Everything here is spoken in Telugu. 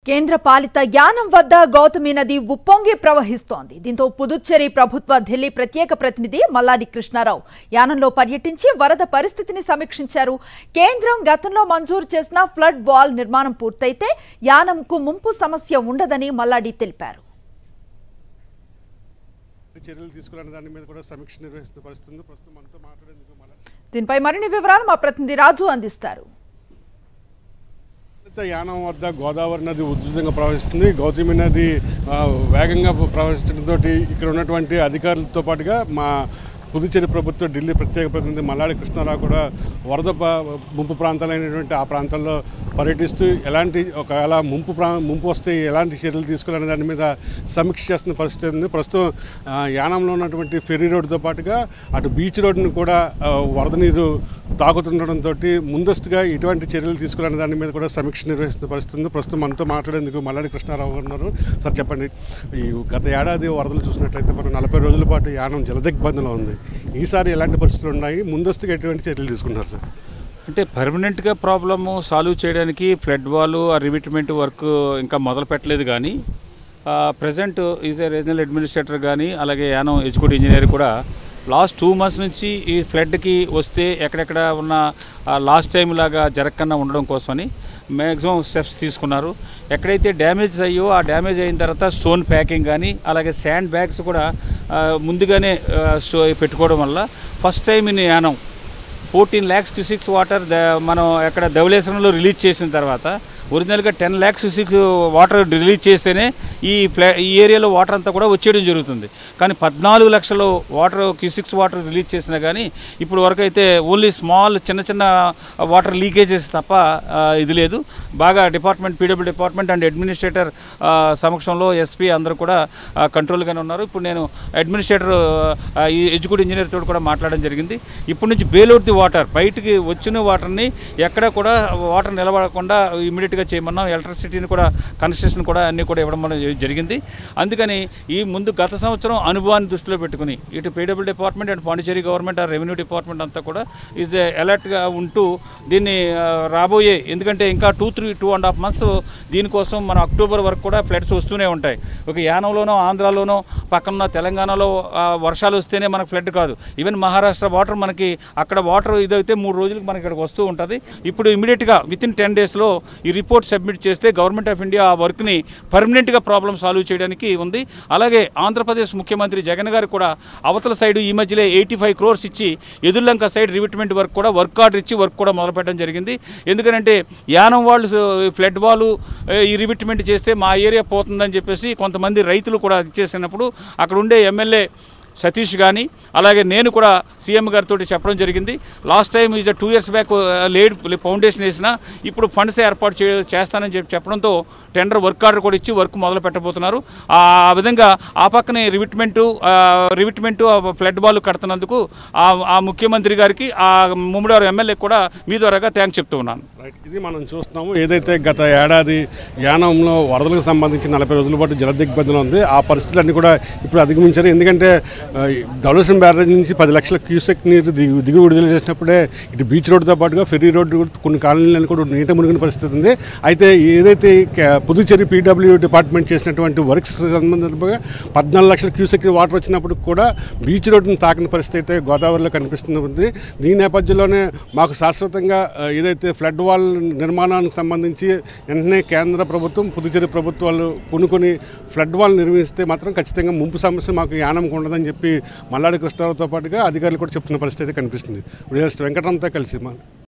కేంద్ర పాలిత యానం వద్ద గౌతమి నది ఉప్పొంగి ప్రవహిస్తోంది దీంతో పుదుచ్చేరి ప్రభుత్వ ఢిల్లీ ప్రత్యేక ప్రతినిధి మల్లాడి కృష్ణారావు యానంలో పర్యటించి వరద పరిస్థితిని సమీక్షించారు కేంద్రం గతంలో మంజూరు చేసిన ఫ్లడ్ వాల్ నిర్మాణం పూర్తయితే యానంకు ముంపు సమస్య ఉండదని మల్లాడి తెలిపారు చర్యలు తీసుకోవాలనే దాని మీద కూడా సమీక్ష నిర్వహిస్తున్న పరిస్థితి ఉంది. ప్రస్తుతం మనతో మాట్లాడేందుకు మళ్ళీ దీనిపై మరిన్ని వివరాలు మా ప్రతినిధి రాజు అందిస్తారు ప్రస్తుత యానం వద్ద గోదావరి నది ఉధృతంగా ప్రవహిస్తుంది గౌతమి నది ఆ, వేగంగా ప్రవహించడంతో ఇక్కడ ఉన్నటువంటి అధికారులతో పాటుగా మా పుదుచ్చేరి ప్రభుత్వ ఢిల్లీ ప్రత్యేక ప్రతినిధి మల్లాడి కృష్ణారావు కూడా వరద ప- ముంపు ప్రాంతాలైనటువంటి ఆ ప్రాంతాల్లో పర్యటిస్తూ ఎలాంటి ఒకవేళ ముంపు ప్రా ముంపు వస్తే ఎలాంటి చర్యలు తీసుకోవాలనే దాని మీద సమీక్ష చేస్తున్న పరిస్థితి ఉంది ప్రస్తుతం ఆ, యానంలో ఉన్నటువంటి ఫెర్రీ రోడ్డుతో పాటుగా అటు బీచ్ రోడ్డును కూడా ఆ, వరద నీరు తాకుతుండడంతో ముందస్తుగా ఎటువంటి చర్యలు తీసుకోవాలనే దాని మీద కూడా సమీక్ష నిర్వహిస్తున్న పరిస్థితి ఉంది ప్రస్తుతం మనతో మాట్లాడేందుకు మల్లాడి కృష్ణారావు గారు ఉన్నారు సార్ చెప్పండి ఈ గత ఏడాది వరదలు చూసినట్లయితే మనం నలభై రోజుల పాటు యానం జలదిగ్బంధంలో ఉంది ఈసారి ఎలాంటి పరిస్థితులు ఉన్నాయి ముందస్తుగా ఎటువంటి చర్యలు తీసుకున్నారు సార్ అంటే పర్మనెంట్గా ప్రాబ్లము సాల్వ్ చేయడానికి ఫ్లడ్ వాల్ ఆ రివిట్మెంట్ వర్క్ ఇంకా మొదలు పెట్టలేదు కానీ present is a regional administrator కానీ అలాగే యానం ఎగ్జిక్యూటివ్ ఇంజనీర్ కూడా లాస్ట్ టూ మంత్స్ నుంచి ఈ ఫ్లడ్కి వస్తే ఎక్కడెక్కడ ఉన్న లాస్ట్ టైం లాగా జరగకుండా ఉండడం కోసమని మ్యాక్సిమం స్టెప్స్ తీసుకున్నారు ఎక్కడైతే డ్యామేజ్ అయ్యో ఆ డ్యామేజ్ అయిన తర్వాత స్టోన్ ప్యాకింగ్ కానీ అలాగే శాండ్ బ్యాగ్స్ కూడా ఆ, ముందుగానే ఆ, స్టో పెట్టుకోవడం వల్ల first time in Yanam fourteen lakhs cusecs water the మనం ఎక్కడ ధవళేశ్వరంలో రిలీజ్ చేసిన తర్వాత ఒరిజినల్గా ten lakhs cusec water release చేస్తేనే ఈ ప్లా ఈ ఏరియాలో వాటర్ అంతా కూడా వచ్చేయడం జరుగుతుంది కానీ పద్నాలుగు లక్షలు వాటర్ క్యూసిక్స్ వాటర్ రిలీజ్ చేసినా కానీ ఇప్పుడు వరకు అయితే ఓన్లీ స్మాల్ చిన్న చిన్న వాటర్ లీకేజెస్ తప్ప ఆ, ఇది లేదు బాగా department PW department and administrator ఆ, సమక్షంలో ఎస్పీ అందరూ కూడా ఆ, కంట్రోల్గానే ఉన్నారు ఇప్పుడు నేను అడ్మినిస్ట్రేటర్ ఆ, ఈ ఎగ్జిక్యూటివ్ ఇంజనీర్ తోటి కూడా మాట్లాడడం జరిగింది ఇప్పటి నుంచి బేలోడ్ ది వాటర్ బయటికి వచ్చిన వాటర్ని ఎక్కడ కూడా వాటర్ నిలబడకుండా ఇమీడియట్గా చేయమన్నాం ఎలక్ట్రిసిటీని కూడా కన్స్ట్రక్షన్ కూడా అన్నీ కూడా ఇవ్వడం మనం జరిగింది అందుకని ఈ ముందు గత సంవత్సరం అనుభవాన్ని దృష్టిలో పెట్టుకుని ఇటు PW department and Pondicherry government ఆ రెవెన్యూ డిపార్ట్మెంట్ అంతా కూడా ఈజ్ అలర్ట్గా ఉంటూ దీన్ని ఆ, రాబోయే ఎందుకంటే ఇంకా two three two and half months దీనికోసం మన అక్టోబర్ వరకు కూడా ఫ్లడ్స్ వస్తూనే ఉంటాయి ఒక యానంలోనో ఆంధ్రాలోనో పక్కన తెలంగాణలో ఆ, వర్షాలు వస్తేనే మనకు ఫ్లడ్ కాదు ఈవెన్ మహారాష్ట్ర వాటర్ మనకి అక్కడ వాటర్ ఇదైతే మూడు రోజులకు మనకి ఇక్కడికి వస్తూ ఉంటుంది ఇప్పుడు ఇమీడియట్గా విత్ ఇన్ టెన్ డేస్లో ఈ రిపోర్ట్ సబ్మిట్ చేస్తే గవర్నమెంట్ ఆఫ్ ఇండియా ఆ వర్క్ని పర్మనెంట్గా ప్రాబ్లం సాల్వ్ చేయడానికి ఉంది అలాగే ఆంధ్రప్రదేశ్ ముఖ్యమంత్రి జగన్ గారు కూడా అవతల సైడ్ ఈ మధ్యలో ఎయిటీ ఫైవ్ క్రోర్స్ ఇచ్చి ఎదుర్లంక సైడ్ రివిట్మెంట్ వర్క్ కూడా వర్క్ ఆర్డర్ ఇచ్చి వర్క్ కూడా మొదలుపెట్టడం జరిగింది ఎందుకంటే యానం వాళ్ళు ఫ్లడ్ వాళ్ళు ఈ రివిట్మెంట్ చేస్తే మా ఏరియా పోతుందని చెప్పేసి కొంతమంది రైతులు కూడా ఇచ్చేసినప్పుడు అక్కడ ఉండే ఎమ్మెల్యే సతీష్ కానీ అలాగే నేను కూడా సీఎం గారితో చెప్పడం జరిగింది last time is two years back laid foundation వేసిన ఇప్పుడు ఫండ్స్ ఏర్పాటు చే చేస్తానని చెప్పి చెప్పడంతో టెండర్ వర్క్ ఆర్డర్ కూడా ఇచ్చి వర్క్ మొదలు పెట్టబోతున్నారు ఆ ఆ విధంగా ఆ పక్కనే రివిట్మెంటు రివిట్మెంటు ఫ్లడ్ బాల్ కడుతున్నందుకు ఆ ఆ ముఖ్యమంత్రి గారికి ఆ ముమ్మడివారు ఎమ్మెల్యే కూడా మీ ద్వారాగా థ్యాంక్స్ చెప్తూ ఉన్నాను రైట్ ఇది మనం చూస్తున్నాము ఏదైతే గత ఏడాది యానంలో వరదలకు సంబంధించి నలభై రోజుల పాటు జల దిగ్బంధనం ఉంది ఆ పరిస్థితులన్నీ కూడా ఇప్పుడు అధిగమించారు ఎందుకంటే ఆ, ఈ ధవళేశ్వరం బ్యారేజ్ నుంచి పది లక్షల క్యూసెక్ నీరు దిగు దిగు విడుదల చేసినప్పుడే ఇటు బీచ్ రోడ్డుతో పాటుగా ఫెర్రీ రోడ్డు కూడా కొన్ని కాలనీలను కూడా నీట మునిగిన పరిస్థితి ఉంది అయితే ఏదైతే ఈ కే- పుదుచ్చేరి పీడబ్ల్యూ డిపార్ట్మెంట్ చేసినటువంటి వర్క్స్ సంబంధంగా పద్నాలుగు లక్షల క్యూసెక్ వాటర్ వచ్చినప్పుడు కూడా బీచ్ రోడ్డును తాకిన పరిస్థితి అయితే గోదావరిలో కనిపిస్తుంది దీని నేపథ్యంలోనే మాకు శాశ్వతంగా ఆ, ఏదైతే ఫ్లడ్ వాల్ నిర్మాణానికి సంబంధించి వెంటనే కేంద్ర ప్రభుత్వం పుదుచ్చేరి ప్రభుత్వాలు కొనుక్కొని ఫ్లడ్ వాల్ నిర్మిస్తే మాత్రం ఖచ్చితంగా ముంపు సమస్య మాకు యానంకు ఉండదని చెప్పి మల్లాడి కృష్ణారావుతో పాటుగా అధికారులు కూడా చెప్తున్న పరిస్థితి అయితే కనిపిస్తుంది వెంకటరామ్తో కలిసి మా